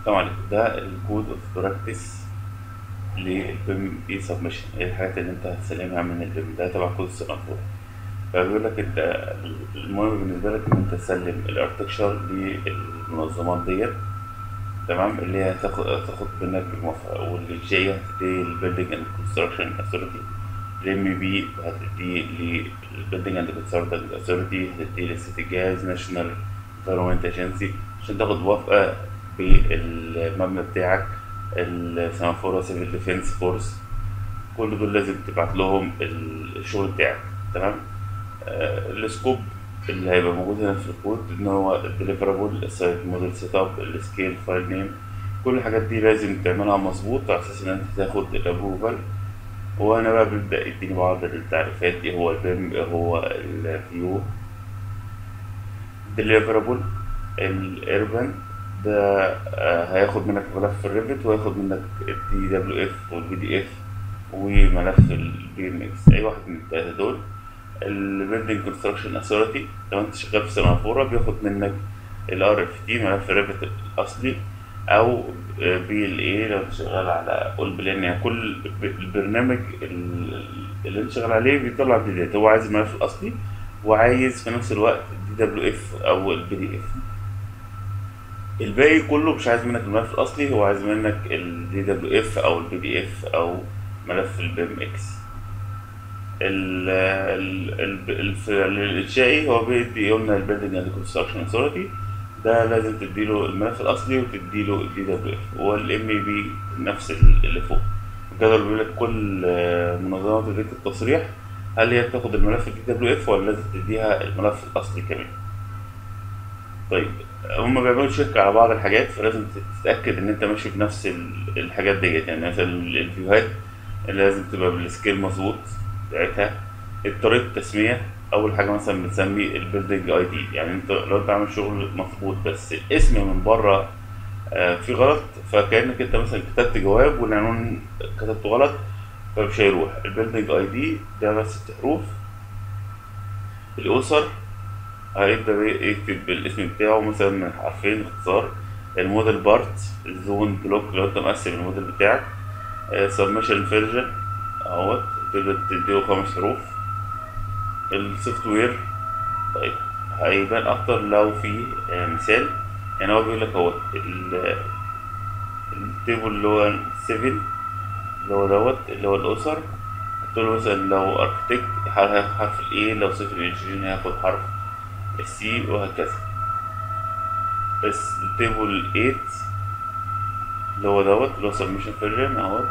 السلام عليكم ده الكود اوف براكتس للبيم اي سبمشن ايه الحاجات اللي انت هتسلمها من البيم ده تبع كود السنافور فبيقول لك انت المهم بالنسبه لك ان انت تسلم الارتكشر للمنظمات ديت تمام اللي هي هتاخد تاخد منك الموافقه واللي جايه هتدي البيلدينج اند كونستراكشن اثورتي الام بي هتدي للبيلدينج اند كونستراكشن اثورتي هتدي للسيتي جاز ناشونال انفيرمنت ايجنسي عشان تاخد موافقه بالمبنى بتاعك السنافورة سيفل ديفense فورس كل دول لازم تبعت لهم الشغل بتاعك تمام آه السكوب اللي هيبقى موجود هنا في الكود ان هو الديليفرابل السايت موديل سيت اب السكيل فايل نيم كل الحاجات دي لازم تعملها مظبوط على اساس ان انت تاخد الابروفال وانا بقى بيبدا يديني بعض التعريفات ايه هو البيم ايه هو الفيو ديليفرابل الاربن ده آه هياخد منك ملف الريفت وهياخد منك الدي دبليو اف والبي دي اف وملف البي ام اكس اي واحد من التلاته دول البيلدينج كونستراكشن اثورتي لو انت شغال في سنغافوره بياخد منك الار اف تي ملف الريفت الاصلي او بي ال اي لو انت شغال على اول بلان يعني كل البرنامج اللي انت شغال عليه بيطلع ديتات هو عايز الملف الاصلي وعايز في نفس الوقت الدي دبليو اف او البي دي اف الباقي كله مش عايز منك الملف الاصلي هو عايز منك الدي دبليو اف او البي دي اف او ملف البيم اكس ال ال الانشائي هو بيدي قلنا البيلدنج اند كونستراكشن اثورتي ده لازم تديله الملف الاصلي وتديله الدي دبليو اف والام بي نفس اللي فوق الجدول بيقول لك كل منظمات اداره التصريح هل هي بتاخد الملف الدي دبليو اف ولا لازم تديها الملف الاصلي كمان طيب هما بيعملوا تشيك على بعض الحاجات فلازم تتاكد ان انت ماشي بنفس الحاجات ديت يعني مثلا الفيوهات اللي لازم تبقى بالسكيل مظبوط بتاعتها طريقه التسميه اول حاجه مثلا بتسمي البيلدنج اي دي يعني انت لو انت عامل شغل مظبوط بس الاسم من بره آه في غلط فكانك انت مثلا كتبت جواب والعنوان كتبته غلط فمش هيروح البيلدنج اي دي ده بس ست حروف الاسر هيبدأ يكتب الاسم بتاعه مثلا من حرفين اختصار الموديل بارت الزون بلوك لو انت مقسم الموديل بتاعك سبمشن فيرجن اهوت تقدر تديله خمس حروف السوفت وير طيب هيبان اكتر لو في مثال يعني هو بيقول لك اهوت التيبل اللي هو 7 اللي هو دوت اللي هو الاسر هتقول له مثلا لو اركتكت هياخد حرف الايه لو سيفل انجينير هياخد حرف السي وهكذا بس التيبل 8 اللي هو دوت اللي هو سبمشن فيرجن اهوت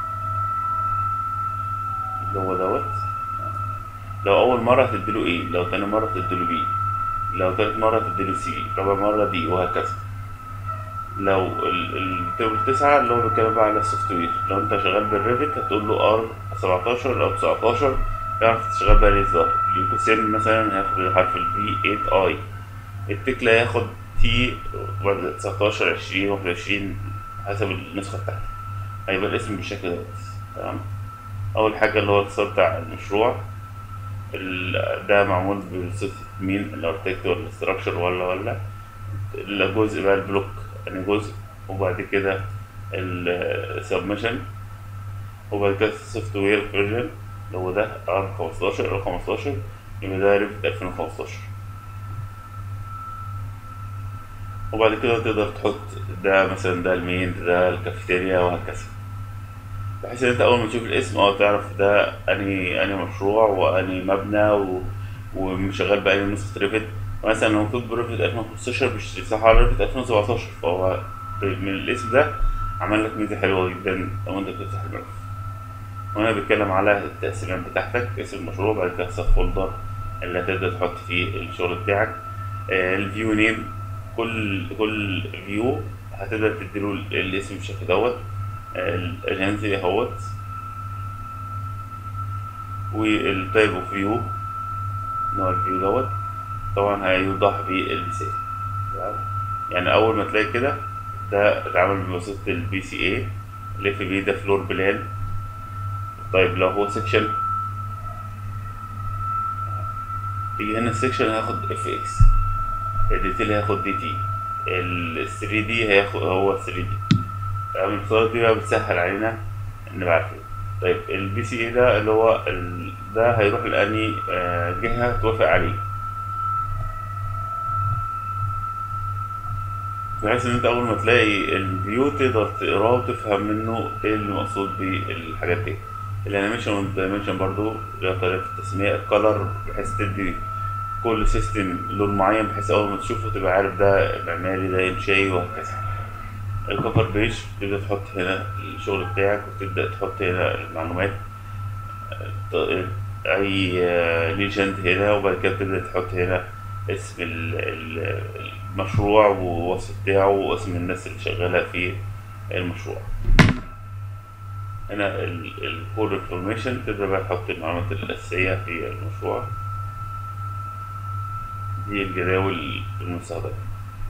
اللي هو دوت لو أول مرة هتديله ايه لو تاني مرة هتديله بي لو تالت مرة هتديله سي رابع مرة دي وهكذا لو التيبل تسعة اللي هو بيتكلم بقى على السوفت وير لو انت شغال بالريفت هتقول له ار 17 او 19 يعرف تشتغل بقى ليه ظهر اليوكوسين مثلا هياخد حرف البي 8 اي التكلا هياخد تي بعد 19 20 21 حسب النسخة بتاعته هيبقى الاسم بالشكل ده تمام أول حاجة اللي هو الاختصار بتاع المشروع ده معمول بصفة مين الاركتكت ولا الاستراكشر ولا ولا الجزء بقى البلوك يعني جزء وبعد كده السبمشن وبعد كده السوفت وير فيرجن اللي هو ده ار 15 او 15 يبقى ده ريفت 2015 وبعد كده تقدر تحط ده مثلا ده المين ده الكافيتيريا وهكذا بحيث ان انت اول ما تشوف الاسم اه تعرف ده انهي انهي مشروع وانهي مبنى و... وشغال بأنهي نسخة ريفت مثلا لو مكتوب بريفت 2015 مش صح على ريفت 2017 فهو من الاسم ده عمل لك ميزة حلوة جدا لو انت بتفتح الملف وهنا بيتكلم على التقسيمات بتاعتك اسم المشروع بعد كده سب فولدر اللي هتقدر تحط فيه الشغل بتاعك آه الفيو نيم كل كل فيو هتقدر تديله الاسم بالشكل دوت آه الاجنسي اهوت والتايب اوف فيو نوع الفيو دوت طبعا هيوضح بالمثال يعني اول ما تلاقي كده ده اتعمل بواسطة البي سي اي الاف بي ده فلور بلان طيب لو هو سيكشن تيجي هنا السيكشن هاخد اف اكس الديتيل هاخد دي تي ال 3 دي هياخد هو 3 دي المفترض دي بقى بتسهل علينا نبعت له طيب البي سي اي ده اللي هو ال... ده هيروح لأني آه، جهة توافق عليه بحيث ان انت اول ما تلاقي الفيو تقدر تقراه وتفهم منه ايه اللي مقصود بالحاجات دي الانيميشن والدايمنشن برضو ليها طريقة في التسمية الكالر بحيث تدي كل سيستم لون معين بحيث اول ما تشوفه تبقى عارف ده معماري ده انشائي وهكذا الكفر بيج تبدأ تحط هنا الشغل بتاعك وتبدأ تحط هنا المعلومات ط- أي ليجند هنا وبعد كده تبدأ تحط هنا اسم ال- ال- المشروع والوصف بتاعه واسم الناس اللي شغالة في المشروع هنا الكود انفورميشن تبدأ بقى تحط المعلومات الأساسية في المشروع دي الجداول المستخدمة